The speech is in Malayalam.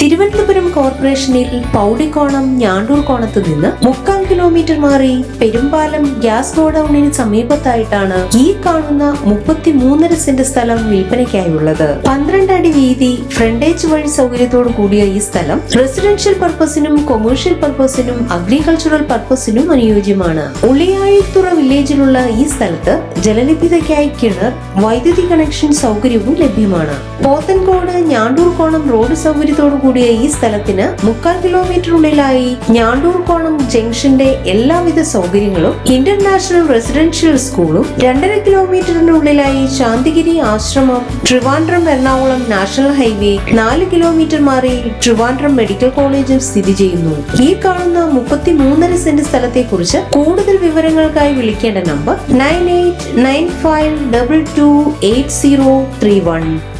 തിരുവനന്തപുരം കോർപ്പറേഷനിൽ പൗടിക്കോണം ഞാണ്ടൂർ കോണത്ത് നിന്ന് മുക്കാൽ കിലോമീറ്റർ മാറി പെരുമ്പാലം ഗ്യാസ് ഗോഡൌണിന് സമീപത്തായിട്ടാണ് ഈ കാണുന്ന മുപ്പത്തി മൂന്നര സെന്റ് സ്ഥലം വിൽപ്പനയ്ക്കായുള്ളത് പന്ത്രണ്ട് അടി വീതി ഫ്രണ്ടേജ് വഴി സൗകര്യത്തോടു കൂടിയ ഈ സ്ഥലം റെസിഡൻഷ്യൽ പർപ്പസിനും കൊമേഴ്ഷ്യൽ പർപ്പസിനും അഗ്രികൾച്ചറൽ പർപ്പസിനും അനുയോജ്യമാണ് ഉളിയാഴിത്തുറ വില്ലേജിലുള്ള ഈ സ്ഥലത്ത് ജലലഭ്യതയ്ക്കായി കിണർ വൈദ്യുതി കണക്ഷൻ സൗകര്യവും ലഭ്യമാണ് പോത്തൻകോട് ഞാണ്ടൂർ കോണം റോഡ് സൗകര്യത്തോടു കൂടിയ ഈ സ്ഥലത്തിന് മുക്കാൽ കിലോമീറ്ററിനുള്ളിലായി ഞാണ്ടൂർ കോണം ജംഗ്ഷന്റെ എല്ലാവിധ സൗകര്യങ്ങളും ഇന്റർനാഷണൽ റെസിഡൻഷ്യൽ സ്കൂളും രണ്ടര കിലോമീറ്ററിനുള്ളിലായി ശാന്തിഗിരി ആശ്രമം ട്രിവാൻഡ്രം എറണാകുളം നാഷണൽ ഹൈവേ നാല് കിലോമീറ്റർ മാറി ട്രിവാൻഡ്രം മെഡിക്കൽ കോളേജും സ്ഥിതി ചെയ്യുന്നു ഈ കാണുന്ന മുപ്പത്തി മൂന്നര സെന്റ് സ്ഥലത്തെ കുറിച്ച് കൂടുതൽ വിവരങ്ങൾക്കായി വിളിക്കേണ്ട number nine eight nine five double two eight zero three one